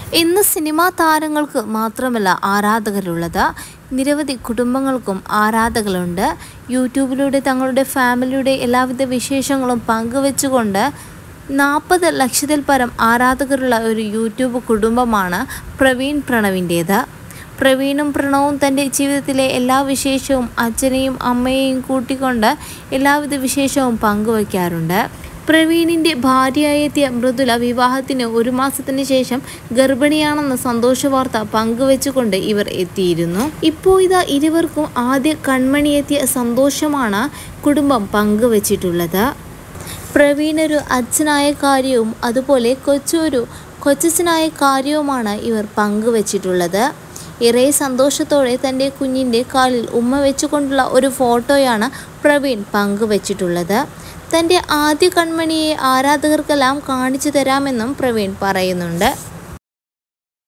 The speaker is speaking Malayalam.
ഇന്ന് സിനിമാ താരങ്ങൾക്ക് മാത്രമല്ല ആരാധകരുള്ളത് നിരവധി കുടുംബങ്ങൾക്കും ആരാധകരുണ്ട് യൂട്യൂബിലൂടെ തങ്ങളുടെ ഫാമിലിയുടെ എല്ലാവിധ വിശേഷങ്ങളും പങ്കുവെച്ചുകൊണ്ട് നാൽപ്പത് ലക്ഷത്തിൽ പരം ആരാധകരുള്ള ഒരു യൂട്യൂബ് കുടുംബമാണ് പ്രവീൺ പ്രണവിൻ്റേത് പ്രവീണും പ്രണവും തൻ്റെ ജീവിതത്തിലെ എല്ലാ വിശേഷവും അച്ഛനെയും അമ്മയെയും കൂട്ടിക്കൊണ്ട് എല്ലാവിധ വിശേഷവും പങ്കുവയ്ക്കാറുണ്ട് പ്രവീണിൻ്റെ ഭാര്യയായെത്തിയ മൃദുല വിവാഹത്തിന് ഒരു മാസത്തിന് ശേഷം ഗർഭിണിയാണെന്ന സന്തോഷ വാർത്ത പങ്കുവെച്ചുകൊണ്ട് ഇവർ എത്തിയിരുന്നു ഇപ്പോൾ ഇതാ ഇരുവർക്കും ആദ്യ കൺമണിയെത്തിയ സന്തോഷമാണ് കുടുംബം പങ്കുവച്ചിട്ടുള്ളത് പ്രവീണൊരു അച്ഛനായ കാര്യവും അതുപോലെ കൊച്ചൊരു കൊച്ചച്ഛനായ കാര്യവുമാണ് ഇവർ പങ്കുവച്ചിട്ടുള്ളത് ഏറെ സന്തോഷത്തോടെ തൻ്റെ കുഞ്ഞിൻ്റെ കാലിൽ ഉമ്മ വെച്ചുകൊണ്ടുള്ള ഒരു ഫോട്ടോയാണ് പ്രവീൺ പങ്കുവച്ചിട്ടുള്ളത് തൻ്റെ ആദ്യ കൺമണിയെ ആരാധകർക്കെല്ലാം കാണിച്ചു തരാമെന്നും പ്രവീൺ പറയുന്നുണ്ട്